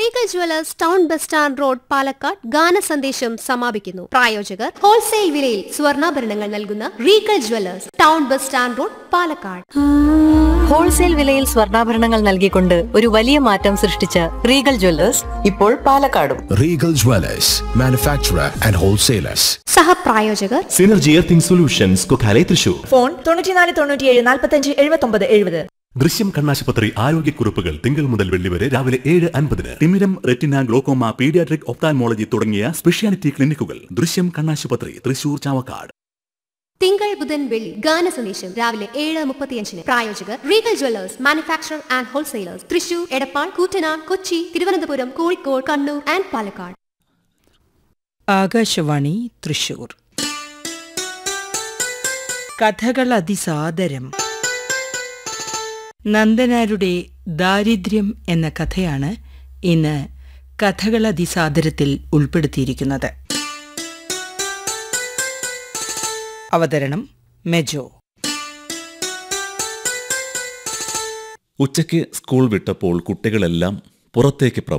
Regal jewellers town bus stand road Palakkad ഗാന സന്ദേശം സമാപിക്കുന്നു പ്രായോജകർ ഹോൾസെയിൽ വിലയിൽ സ്വർണ്ണാഭരണങ്ങൾ നൽകുന്ന Regal jewellers town bus stand road Palakkad wholesale വിലയിൽ സ്വർണ്ണാഭരണങ്ങൾ നൽകിക്കൊണ്ട് ഒരു വലിയ മാറ്റം സൃഷ്ടിച്ച റീഗൽ ജ്വല്ലേഴ്സ് ഇപ്പോൾ പാലക്കാടും Regal Dwellers, manufacturer and wholesalers. സഹപ്രായോജകർ synergy earthing solutions Kokkale Thrissur phone തൊണ്ണൂറ്റിനാല് തൊണ്ണൂറ്റിയേഴ് നാൽപ്പത്തഞ്ച് എഴുപത്തൊമ്പത് എഴുപത് ദൃശ്യം കണ്ണാശുപത്രി ആരോഗ്യക്കുറിപ്പുകൾ തിങ്കൾ മുതൽ വെള്ളി വരെ രാവിലെ ഏഴ് അൻപതിന് തിമിരം റെറ്റിന ഗ്ലോക്കോമ പീഡിയാട്രിക് ഒപ്താൽമോളജി തുടങ്ങിയ സ്പെഷ്യാലിറ്റി ക്ലിനിക്കുകൾ ദൃശ്യം കണ്ണാശുപത്രി തൃശൂർ ചാവക്കാട് തിങ്കൾ ബുധൻ വെള്ളി ഗാന സന്ദേശം രാവിലെ ഏഴ് മുപ്പത്തിയഞ്ചിന് പ്രായോജകർ Regal jewellers manufacture and wholesalers Thrissur Edappal Koottanad Kochi Thiruvananthapuram Kozhikode Kannur and Palakkad Akashvani Thrissur കഥകൾ അതിസാദരം നന്ദനാരുടെ ദാരിദ്ര്യം എന്ന കഥയാണ് ഇന്ന് കഥകൾ അതിസാദരത്തിൽ ഉൾപ്പെടുത്തിയിരിക്കുന്നത് അവതരണം മെജോ ഉച്ചയ്ക്ക് സ്കൂൾ വിട്ടപ്പോൾ കുട്ടികളെല്ലാം പുറത്തേക്ക് പ്രവർത്തിച്ചു